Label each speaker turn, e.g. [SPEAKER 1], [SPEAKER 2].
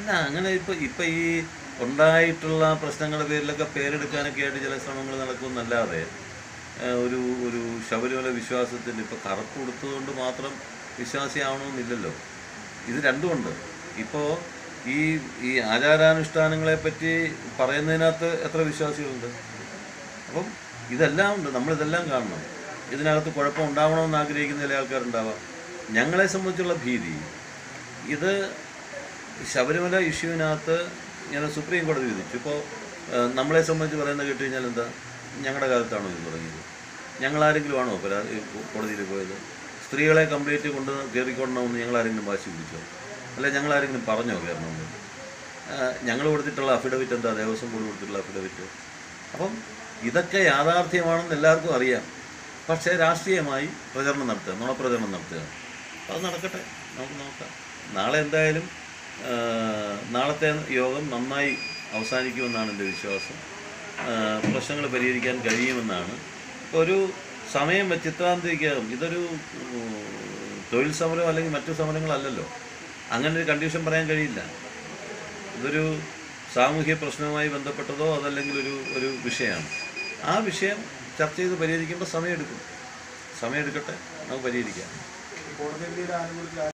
[SPEAKER 1] അല്ല അങ്ങനെ ഇപ്പൊ ഇപ്പൊ ഈ ഉണ്ടായിട്ടുള്ള പ്രശ്നങ്ങളുടെ പേരിലൊക്കെ പേരെടുക്കാനൊക്കെ ആയിട്ട് ചില ശ്രമങ്ങൾ നടക്കുമെന്നല്ലാതെ ആ, ഒരു ഒരു ശബരിമല വിശ്വാസത്തിൽ ഇപ്പൊ കറുപ്പ് കൊടുത്തതുകൊണ്ട് മാത്രം വിശ്വാസിയാവണമെന്നില്ലല്ലോ ഇത് രണ്ടുമുണ്ട് ഇപ്പോൾ ഈ ഈ ആചാരാനുഷ്ഠാനങ്ങളെ പറ്റി പറയുന്നതിനകത്ത് എത്ര വിശ്വാസികളുണ്ട് അപ്പം ഇതെല്ലാം ഉണ്ട് നമ്മളിതെല്ലാം കാണണം ഇതിനകത്ത് കുഴപ്പം ഉണ്ടാവണമെന്ന് ആഗ്രഹിക്കുന്ന ചില ആൾക്കാരുണ്ടാവാം ഞങ്ങളെ സംബന്ധിച്ചുള്ള ഭീതി ഇത് ശബരിമല ഇഷ്യൂവിനകത്ത് ഇങ്ങനെ സുപ്രീം കോടതി വിധിച്ചു ഇപ്പോൾ നമ്മളെ സംബന്ധിച്ച് പറയുന്നത് കേട്ട് കഴിഞ്ഞാൽ എന്താ ഞങ്ങളുടെ കാലത്താണോ ഇത് തുടങ്ങിയത് ഞങ്ങളാരെങ്കിലും ആണോ പരാതി കോടതിയിൽ പോയത് സ്ത്രീകളെ കംപ്ലീറ്റ് കൊണ്ട് കയറിക്കൊള്ളണമെന്ന് ഞങ്ങളാരെങ്കിലും വാശി പിടിച്ചോ അല്ലെ ഞങ്ങളാരെങ്കിലും പറഞ്ഞോ കയറണമെന്ന് ഞങ്ങൾ കൊടുത്തിട്ടുള്ള അഫിഡവിറ്റ് എന്താ ദേവസ്വം ബോർഡ് കൊടുത്തിട്ടുള്ള അഫിഡവിറ്റ് അപ്പം ഇതൊക്കെ യാഥാർത്ഥ്യമാണെന്ന് എല്ലാവർക്കും അറിയാം പക്ഷേ രാഷ്ട്രീയമായി പ്രചരണം നടത്തുക നുണപ്രചരണം നടത്തുക അത് നടക്കട്ടെ നമുക്ക് നോക്കാം നാളെ എന്തായാലും ആ, നാളത്തെ യോഗം നന്നായി അവസാനിക്കുമെന്നാണ് എൻ്റെ വിശ്വാസം പ്രശ്നങ്ങൾ പരിഹരിക്കാൻ കഴിയുമെന്നാണ് ഇപ്പോൾ ഒരു സമയം വെച്ച് ഇത്രാം തീയതിക്കകം ഇതൊരു ഉം, തൊഴിൽ സമരം അല്ലെങ്കിൽ മറ്റു സമരങ്ങളല്ലല്ലോ അങ്ങനെ ഒരു കണ്ടീഷൻ പറയാൻ കഴിയില്ല ഇതൊരു സാമൂഹ്യ പ്രശ്നവുമായി ബന്ധപ്പെട്ടതോ അതല്ലെങ്കിൽ ഒരു ഒരു വിഷയമാണ് ആ വിഷയം ചർച്ച ചെയ്ത് പരിഹരിക്കുമ്പോൾ സമയമെടുക്കും സമയമെടുക്കട്ടെ നമുക്ക് പരിഹരിക്കാം
[SPEAKER 2] കോടതി വിധിയുടെ ആനുകൂല്യത്തിൽ